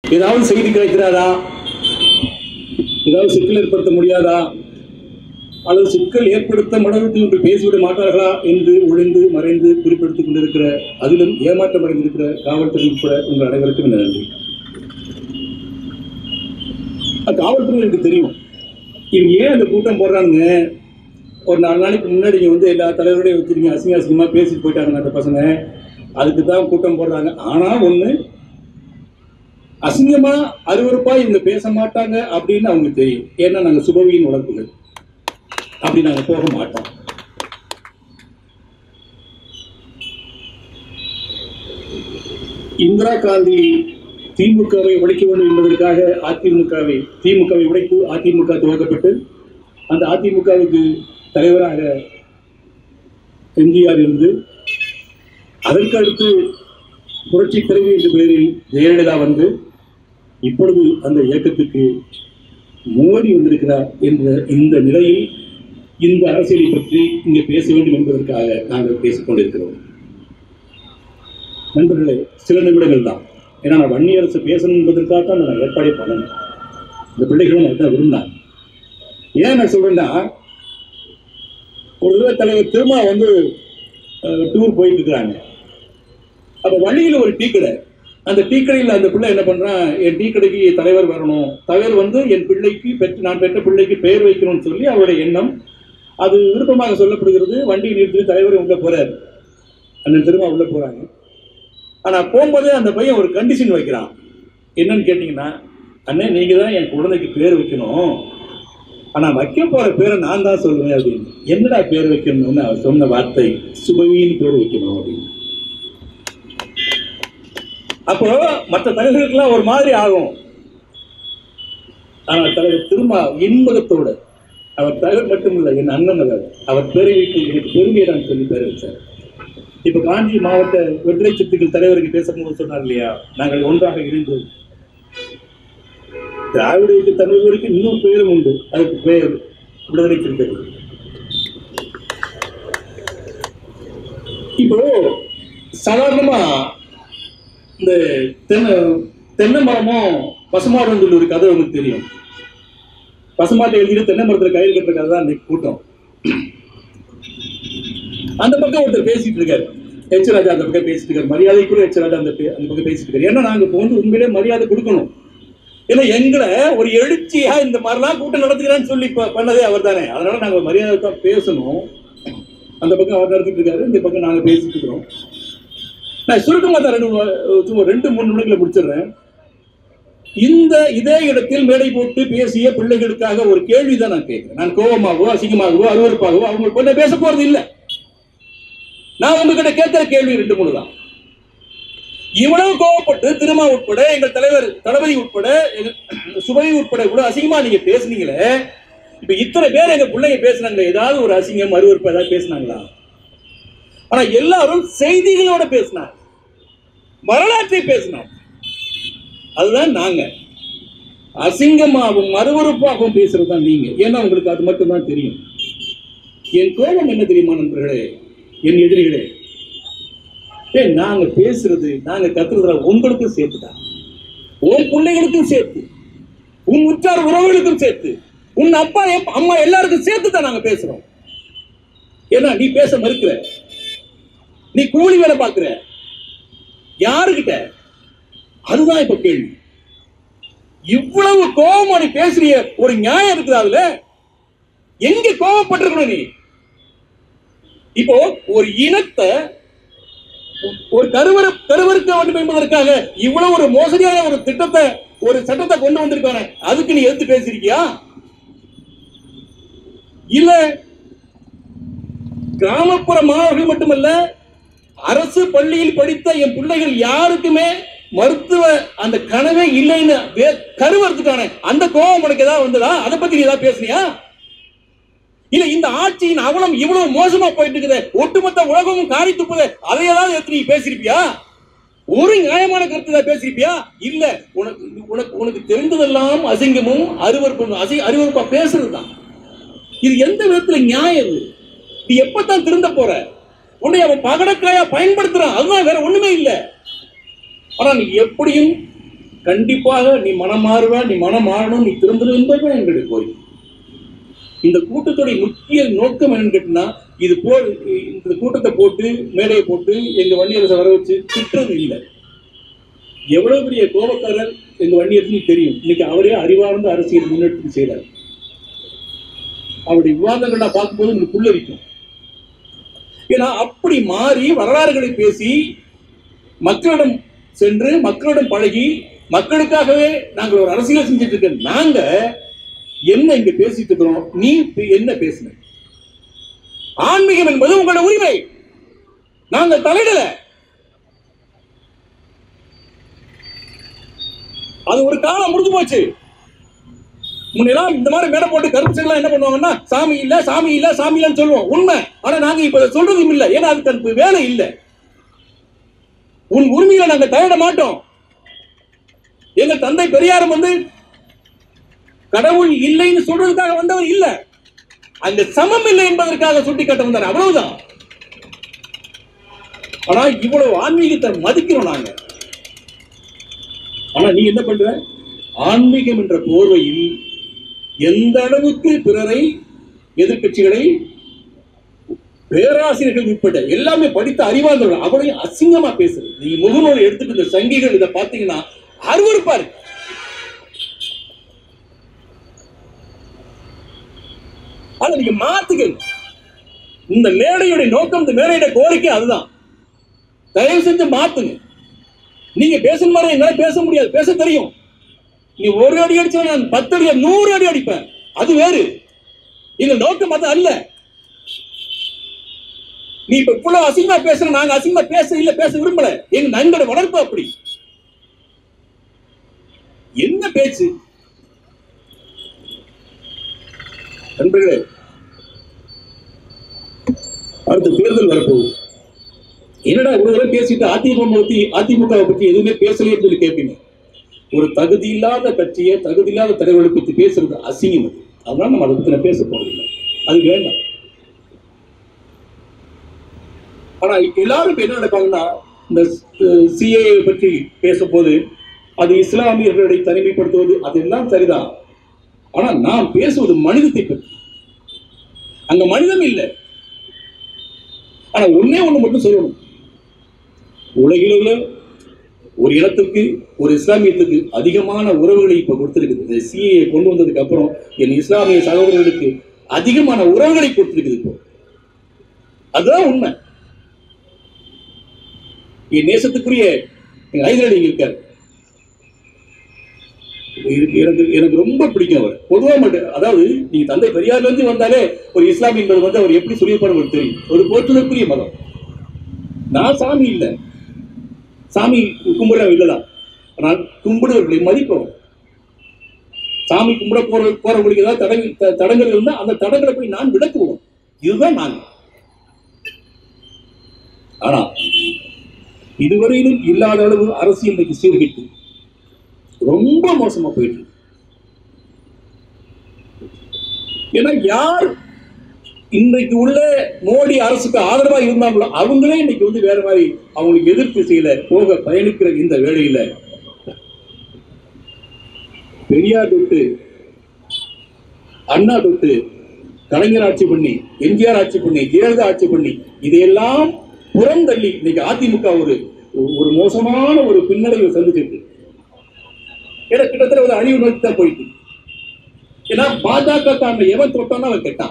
ஏதாவது செய்தி கிடைக்கிறாரா ஏதாவது சிக்கல் ஏற்படுத்த முடியாதா அல்லது சிக்கல் ஏற்படுத்த அளவுக்கு இன்று பேசிவிட மாட்டார்களா என்று ஒளிந்து மறைந்து குறிப்பிடுத்திக் கொண்டிருக்கிற அதிலும் ஏமாற்றம் அடைந்திருக்கிற காவல்துறை உட்பட உங்கள் அனைவருக்கும் இந்த நன்றி அது காவல்துறை எனக்கு தெரியும் இவங்க ஏன் அந்த கூட்டம் போடுறாங்க ஒரு நாலு நாளைக்கு முன்னாடி இங்க வந்து எல்லா தலைவரோடையும் வச்சிருக்கீங்க அசிங்க அசிங்கமாக பேசிட்டு போயிட்டாங்க அந்த பசங்க அதுக்கு தான் கூட்டம் போடுறாங்க ஆனால் ஒன்று அசிங்கமா அருவருப்பா இவங்க பேச மாட்டாங்க அப்படின்னு அவங்களுக்கு தெரியும் ஏன்னா நாங்கள் சுபவியின் வளர்ப்புகள் அப்படி நாங்கள் போக மாட்டோம் இந்திரா காந்தி திமுகவை உடைக்க வேண்டும் என்பதற்காக அதிமுகவை திமுகவை உடைத்து அதிமுக துவக்கப்பட்டு அந்த அதிமுகவுக்கு தலைவராக எம்ஜிஆர் இருந்து அதற்கு அடுத்து புரட்சி தலைவி என்ற பெயரில் ஜெயலலிதா வந்து இப்பொழுது அந்த இயக்கத்துக்கு மோடி வந்திருக்கிறார் என்ற இந்த நிலையில் இந்த அரசியலை பற்றி இங்கே பேச வேண்டும் என்பதற்காக நாங்கள் பேசிக் கொண்டிருக்கிறோம் நண்பர்களே சில நிமிடங்கள் தான் ஏன்னா நான் வன்னி அரசு பேசணும் என்பதற்காக தான் நான் ஏற்பாடே பண்ணணும் இந்த பிள்ளைகளும் அதுதான் விரும்பினாங்க ஏன் நான் சொல்றேன்னா ஒரு தடவை தலைவர் திருமா வந்து டூர் போயிட்டு இருக்கிறாங்க அப்போ வழியில் ஒரு டீ கடை அந்த டீ கடையில் அந்த பிள்ளை என்ன பண்ணுறான் என் டீ கடைக்கு தலைவர் வரணும் தலைவர் வந்து என் பிள்ளைக்கு பெற்று நான் பெற்ற பிள்ளைக்கு பெயர் வைக்கணும்னு சொல்லி அவருடைய எண்ணம் அது விருப்பமாக சொல்லப்படுகிறது வண்டியை நிறுத்தி தலைவர் உள்ள போறாரு அண்ணன் திரும்ப உள்ள போறாங்க ஆனா போகும்போதே அந்த பையன் ஒரு கண்டிஷன் வைக்கிறான் என்னன்னு கேட்டீங்கன்னா அண்ணே நீங்க தான் என் குழந்தைக்கு பேர் வைக்கணும் ஆனா வைக்க போற பேரை நான் தான் சொல்லுவேன் அப்படின்னு என்னடா பேர் வைக்கணும்னு அவர் சொன்ன வார்த்தை சுபவின்னு பேர் வைக்கணும் அப்படின்னு அப்போ மற்ற தலைவர்களுக்கெல்லாம் ஒரு மாதிரி ஆகும் ஆனால் தலைவர் திரும்ப இன்பகத்தோட அவர் தலைவர் மட்டுமில்லை என் அண்ணன் அவர் அவர் பேரை வைத்து எனக்கு பெருமையை நான் சொல்லி பேர் வச்சார் இப்ப காஞ்சி மாவட்ட விடுதலை சித்துக்கள் தலைவருக்கு பேசும்போது சொன்னார் இல்லையா நாங்கள் ஒன்றாக இணைந்தோம் திராவிட இயக்க தமிழர்களுக்கு இன்னொரு பெயரும் உண்டு அதுக்கு பெயர் விடுதலை சிறுத்தைகள் இப்போ சாதாரணமா இந்த தென்னை தென்னை மரமும் பசுமாடுன்னு சொல்லி ஒரு கதை உங்களுக்கு தெரியும் பசுமாட்டை எழுதிட்டு தென்னை மரத்துல கயிறு கட்டுற கதை தான் இன்னைக்கு கூட்டம் அந்த பக்கம் ஒருத்தர் பேசிட்டு இருக்காரு எச் ராஜா அந்த பக்கம் பேசிட்டு இருக்காரு மரியாதைக்குரிய எச் ராஜா அந்த பே- அந்த பக்கம் பேசிட்டு இருக்காரு ஏன்னா நாங்க இப்போ வந்து உண்மையிலே மரியாதை கொடுக்கணும் ஏன்னா எங்களை ஒரு எழுச்சியா இந்த மாதிரிலாம் கூட்டம் நடத்துக்கிறேன்னு சொல்லி ப- பண்ணதே அவர் தானே அதனால நாங்க மரியாதை தான் பேசணும் அந்த பக்கம் அவர் நடத்திட்டு இருக்காரு இந்த பக்கம் நாங்க பேசிட்டு இருக்கிறோம் நான் சுருக்கமா தான் ரெண்டு மூ- சும்மா ரெண்டு மூணு நிமிடங்களை முடிச்சிடுறேன் இந்த இதே இடத்தில் மேடை போட்டு பேசிய பிள்ளைகளுக்காக ஒரு கேள்வி தான் நான் கேட்கிறேன் நான் கோபமாகவோ அசிங்கமாகவோ அருவருப்பாகவோ அவங்க கொண்டு பேச போறது இல்லை நான் உங்ககிட்ட கேட்கிற கேள்வி ரெண்டு மூணு தான் இவ்வளவு கோவப்பட்டு திருமா உட்பட எங்கள் தலைவர் தளபதி உட்பட எங்கள் சுபவி உட்பட இவ்வளவு அசிங்கமா நீங்க பேசுனீங்களே இப்ப இத்தனை பேர் எங்க பிள்ளைங்க பேசுனாங்களே ஏதாவது ஒரு அசிங்கம் அருவருப்பு ஏதாவது பேசுனாங்களா ஆனா எல்லாரும் செய்திகளோட பேசினாங்க வரலாற்றை பேசினாங்க அதுதான் நாங்க அசிங்கமாகவும் அருவருப்பாகவும் பேசுறது தான் நீங்க ஏன்னா உங்களுக்கு அது மட்டும் தான் தெரியும் என் கோபம் என்ன தெரியுமா நண்பர்களே என் எதிரிகளே ஏய் நாங்க பேசுறது நாங்க கத்துறதுல உங்களுக்கும் சேர்த்துதான் உன் பிள்ளைகளுக்கும் சேர்த்து உன் உற்றார் உறவுகளுக்கும் சேர்த்து உன் அப்பா எப்- அம்மா எல்லாருக்கும் சேர்த்து தான் நாங்க பேசுறோம் ஏன்னா நீ பேச மறுக்கிற நீ கூலி வேலை பார்க்கிற யாருகிட்ட அதுதான் இப்ப கேள்வி இவ்வளவு கோபமா நீ பேசுறிய ஒரு நியாயம் இருக்குது அதுல எங்க கோபப்பட்டிருக்கணும் நீ இப்போ ஒரு இனத்தை ஒரு கருவற கருவறுக்க வேண்டும் என்பதற்காக இவ்வளவு ஒரு மோசடியான ஒரு திட்டத்தை ஒரு சட்டத்தை கொண்டு வந்திருக்கானே அதுக்கு நீ எடுத்து பேசிருக்கியா இல்ல கிராமப்புற மாணவர்கள் மட்டுமல்ல அரசு பள்ளியில் படித்த என் பிள்ளைகள் யாருக்குமே மருத்துவ அந்த கனவே இல்லைன்னு வே- கருவறுத்துட்டானே அந்த கோபம் உனக்கு ஏதாவது வந்ததா அதை பத்தி நீ ஏதாவது பேசுனியா இல்ல இந்த ஆட்சியின் அவலம் இவ்வளவு மோசமா போயிட்டு இருக்குது ஒட்டுமொத்த உலகமும் காரி துப்புது அதை ஏதாவது எடுத்து நீ பேசிருப்பியா ஒரு நியாயமான கருத்து ஏதாவது பேசிருப்பியா இல்ல உனக்கு உனக்கு உனக்கு தெரிந்ததெல்லாம் அசிங்கமும் அருவருப்பும் அசி அருவருப்பா பேசுறதுதான் இது எந்த விதத்துல நியாயம் இது நீ எப்பதான் திருந்த போற உன்னை அவன் பகடக்காயா பயன்படுத்துறான் அதுதான் வேற ஒண்ணுமே இல்ல ஆனா நீ எப்படியும் கண்டிப்பாக நீ மனம் மாறுவ நீ மனம் மாறணும் நீ திருந்தணும் என்பதுதான் எங்களுடைய கோரிக்கை இந்த கூட்டத்துடைய முக்கிய நோக்கம் என்னன்னு கேட்டினா இது போல் இந்த கூட்டத்தை போட்டு மேடையை போட்டு எங்க வன்னியரசை வர வச்சு திட்டுறது இல்லை எவ்வளவு பெரிய கோபக்காரர் எங்க வன்னியரசு தெரியும் இன்னைக்கு அவரே அறிவார்ந்த அரசியல் முன்னெடுத்து செய்யறாரு அவருடைய விவாதங்கள் நான் பார்க்கும்போது உங்களுக்கு புல்லரிக்கும் ஏன்னா அப்படி மாறி வரலாறுகளை பேசி மக்களிடம் சென்று மக்களிடம் பழகி மக்களுக்காகவே நாங்கள் ஒரு அரசியல் செஞ்சுட்டு இருக்க நாங்க என்ன இங்க பேசிட்டு இருக்கிறோம் நீ பே- என்ன பேசுன ஆன்மீகம் என்பது உங்களோட உரிமை நாங்க தலையிடல அது ஒரு காலம் முடிஞ்சு போச்சு முன்னெல்லாம் இந்த மாதிரி மேடை போட்டு கருப்பு எல்லாம் என்ன பண்ணுவாங்கன்னா சாமி இல்ல சாமி இல்ல சாமி இல்லன்னு சொல்லுவோம் உண்மை ஆனா நாங்க இப்ப அதை சொல்றதும் இல்ல ஏன்னா அதுக்கு அதுக்கு வேலை இல்ல உன் உரிமையில நாங்க தலையிட மாட்டோம் எங்க தந்தை பெரியாரும் வந்து கடவுள் இல்லைன்னு சொல்றதுக்காக வந்தவர் இல்ல அங்க சமம் இல்லை என்பதற்காக சுட்டிக்காட்ட வந்தார் அவ்வளவுதான் ஆனா இவ்வளவு ஆன்மீகத்தை மதிக்கிறோம் நாங்க ஆனா நீ என்ன பண்ற ஆன்மீகம் என்ற போர்வையில் எந்த அளவுக்கு பிறரை எதிர்க்கட்சிகளை பேராசிரியர்கள் உட்பட்ட எல்லாமே படித்த அறிவாளர்கள் அவளையும் அசிங்கமா பேசுறது நீ முகநூல் எடுத்துட்டு இந்த சங்கிகள் இதை பார்த்தீங்கன்னா அருவருப்பா இருக்கு அதை நீங்க மாத்துக்கங்க இந்த மேடையுடைய நோக்கம் இந்த மேடையுடைய கோரிக்கை அதுதான் தயவு செஞ்சு மாத்துங்க நீங்க பேசுன மாதிரி என்னால பேச முடியாது பேச தெரியும் நீ ஒரு அடி அடிச்சா நான் பத்து அடி நூறு அடி அடிப்பேன் அது வேறு எங்க நோக்கம் அது அல்ல நீ இப்ப இவ்வளவு அசிங்கமா பேசுற நாங்க அசிங்கமா பேச இல்ல பேச விரும்பல எங்க நண்பட வளர்ப்பு அப்படி என்ன பேச்சு நண்பர்களே அடுத்த தேர்தல் வரப்போகுது என்னடா ஒரு தடவை பேசிட்டு அதிமுக பத்தி அதிமுகவை பத்தி எதுவுமே பேசலையேன்னு சொல்லி கேட்பீங்க ஒரு தகுதி இல்லாத கட்சியை தகுதி இல்லாத தலைவர்களை பத்தி பேசுறது அசிங்கம் அது அதனால நம்ம அதை பத்தி நான் பேச போறதில்லை அது வேண்டாம் ஆனா எல்லாரும் இப்ப என்ன நினைப்பாங்கன்னா இந்த சிஏஏ பற்றி பேசும்போது அது இஸ்லாமியர்களை தனிமைப்படுத்துவது அதெல்லாம் சரிதான் ஆனா நான் பேசுவது மனிதத்தை பற்றி அங்க மனிதம் இல்லை ஆனா ஒண்ணே ஒண்ணு மட்டும் சொல்லணும் உலகில் உள்ள ஒரு இடத்துக்கு ஒரு இஸ்லாமியத்துக்கு அதிகமான உறவுகளை இப்ப கொடுத்திருக்குது இந்த சிஏ கொண்டு வந்ததுக்கு அப்புறம் என் இஸ்லாமிய சகோதரர்களுக்கு அதிகமான உறவுகளை கொடுத்திருக்குது இப்போ அதுதான் உண்மை என் நேசத்துக்குரிய எங்க ஹைதராலி இங்க இருக்காரு எனக்கு- எனக்கு எனக்கு ரொம்ப பிடிக்கும் அவர் பொதுவா மட்டும் அதாவது நீங்க தந்தை பெரியார்ல இருந்து வந்தாலே ஒரு இஸ்லாம் என்பது வந்து அவர் எப்படி சொல்லியிருப்பாரு உங்களுக்கு தெரியும் ஒரு போற்றுதற்குரிய மதம் நான் சாமி இல்லை சாமி கும்பிட இல்லதான் ஆனால் கும்பிடுவர்களை மதிப்போம் சாமி கும்பிட போற போறவங்களுக்கு ஏதாவது தடங்க த- தடங்கள் இருந்தா அந்த தடங்களை போய் நான் விளக்குவோம் இதுதான் நாங்க ஆனா இதுவரையிலும் இல்லாத அளவு அரசியல் இன்னைக்கு சீர்கிட்டு ரொம்ப மோசமா போயிட்டு இருக்கு. ஏன்னா யார் இன்றைக்கு உள்ள மோடி அரசுக்கு ஆதரவா இருந்தாங்களோ அவங்களே இன்னைக்கு வந்து வேற மாதிரி அவங்களுக்கு எதிர்ப்பு செய்யல போக பயணிக்கிற இந்த வேளையில பெரியார் தொட்டு அண்ணா தொட்டு கலைஞர் ஆட்சி பண்ணி எம்ஜிஆர் ஆட்சி பண்ணி ஜெயலலிதா ஆட்சி பண்ணி இதையெல்லாம் புறந்தள்ளி இன்னைக்கு அதிமுக ஒரு ஒரு மோசமான ஒரு பின்னடைவை சந்திச்சிருக்கு ஏன்னா கிட்டத்தட்ட ஒரு அழிவு நோக்கி தான் போயிட்டு ஏன்னா பாஜக காரனை எவன் தொட்டானோ அவன் கெட்டான்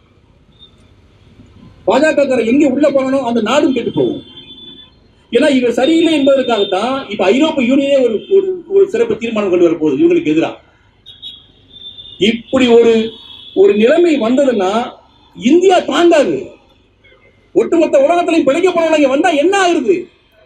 பாஜக காரன் எங்க உள்ள போனானோ அந்த நாடும் கெட்டு போகும் ஏன்னா இவன் சரியில்லை என்பதற்காகத்தான் இப்ப ஐரோப்பிய யூனியனே ஒரு ஒரு ஒரு சிறப்பு தீர்மானம் கொண்டு வர போகுது இவங்களுக்கு எதிராக இப்படி ஒரு ஒரு நிலைமை வந்ததுன்னா இந்தியா தாண்டாது ஒட்டுமொத்த உலகத்திலையும் பிழைக்க போனவங்க வந்தா என்ன ஆகுது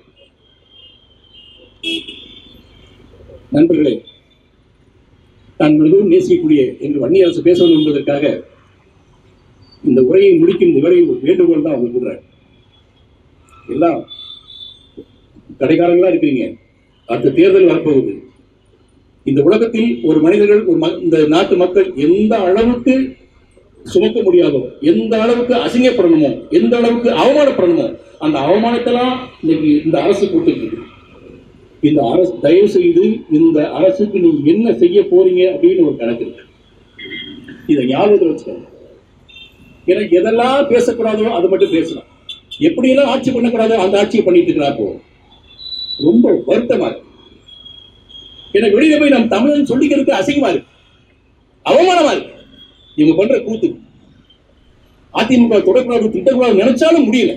நண்பர்களே நான் மிகவும் நேசிக்கக்கூடிய எங்கள் வன்னி அரசு பேச வேண்டும் என்பதற்காக இந்த உரையை முடிக்கும் இந்த உரையை ஒரு வேண்டுகோள் தான் அவங்க விடுறேன் எல்லாம் கடைக்காரங்களா இருக்கிறீங்க அடுத்த தேர்தல் வரப்போகுது இந்த உலகத்தில் ஒரு மனிதர்கள் ஒரு ம- இந்த நாட்டு மக்கள் எந்த அளவுக்கு சுமக்க முடியாதோ எந்த அளவுக்கு அசிங்கப்படணுமோ எந்த அளவுக்கு அவமானப்படணுமோ அந்த அவமானத்தெல்லாம் இன்னைக்கு இந்த அரசு போட்டுட்டு இருக்கு இந்த அரசு தயவு செய்து இந்த அரசுக்கு நீங்க என்ன செய்ய போறீங்க அப்படின்னு ஒரு கணக்கு இருக்கு இதை ஞாபகத்தில் வச்சுக்கோங்க ஏன்னா எதெல்லாம் பேசக்கூடாதோ அதை மட்டும் பேசலாம் எப்படியெல்லாம் ஆட்சி பண்ணக்கூடாதோ அந்த ஆட்சியை பண்ணிட்டு இருக்கிறா இப்போ ரொம்ப வருத்தமா இருக்கு எனக்கு வெளியில போய் நம்ம தமிழன் சொல்லிக்கிறதுக்கு அசிங்கமா இருக்கு அவமானமா இருக்கு இவங்க பண்ற கூத்து அதிமுக தொடக்கூடாது திட்டக்கூடாது நினைச்சாலும் முடியல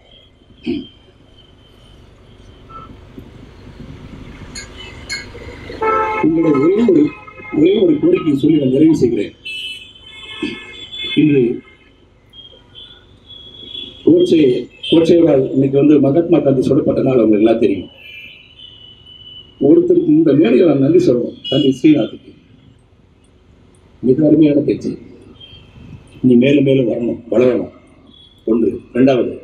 உங்களோட ஒரே ஒரு ஒரே ஒரு கோரிக்கையை சொல்லி நான் நிறைவு செய்கிறேன் இன்று கோட்சே கோட்சேவால் இன்னைக்கு வந்து மகாத்மா காந்தி சொல்லப்பட்ட நாள் அவங்க எல்லாம் தெரியும் ஒருத்தருக்கு இந்த மேடையில் நான் நன்றி சொல்லணும் தந்தை ஸ்ரீநாத்துக்கு மிக அருமையான பேச்சு நீ மேலும் மேலும் வரணும் வளரணும் ஒன்று ரெண்டாவது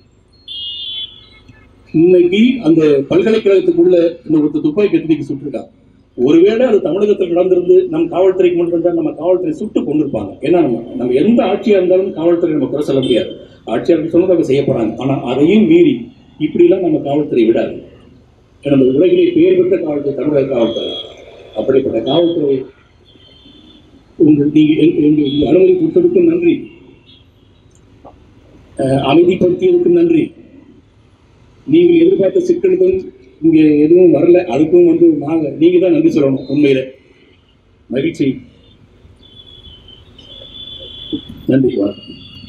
இன்னைக்கு அந்த பல்கலைக்கழகத்துக்குள்ள இந்த ஒருத்தர் துப்பாக்கி எடுத்து சுட்டிருக்கான் ஒருவேளை அது தமிழகத்தில் நடந்திருந்து நம் காவல்துறைக்கு முன் இருந்தால் நம்ம காவல்துறை சுட்டு கொண்டிருப்பாங்க ஏன்னா நம்ம நம்ம எந்த ஆட்சியா இருந்தாலும் காவல்துறை நம்ம குறை சொல்ல முடியாது ஆட்சியாளர்கள் சொன்னதை அவங்க செய்ய போறாங்க ஆனா அதையும் மீறி இப்படிலாம் நம்ம காவல்துறை விடாது ஏன்னா நம்ம உலகிலே பெயர் பெற்ற காவல்துறை தமிழக காவல்துறை அப்படிப்பட்ட காவல்துறை உங்கள் நீங்க எங்க- எங்களுக்கு அனுமதி கொடுத்ததுக்கும் நன்றி அஹ், அமைதிப்படுத்தியதுக்கும் நன்றி நீங்கள் எதிர்பார்த்த சிக்கல்கள் இங்க எதுவும் வரல அதுக்கும் வந்து நாங்க நீங்க தான் நன்றி சொல்லணும் உண்மையில மகிழ்ச்சி நன்றி வணக்கம்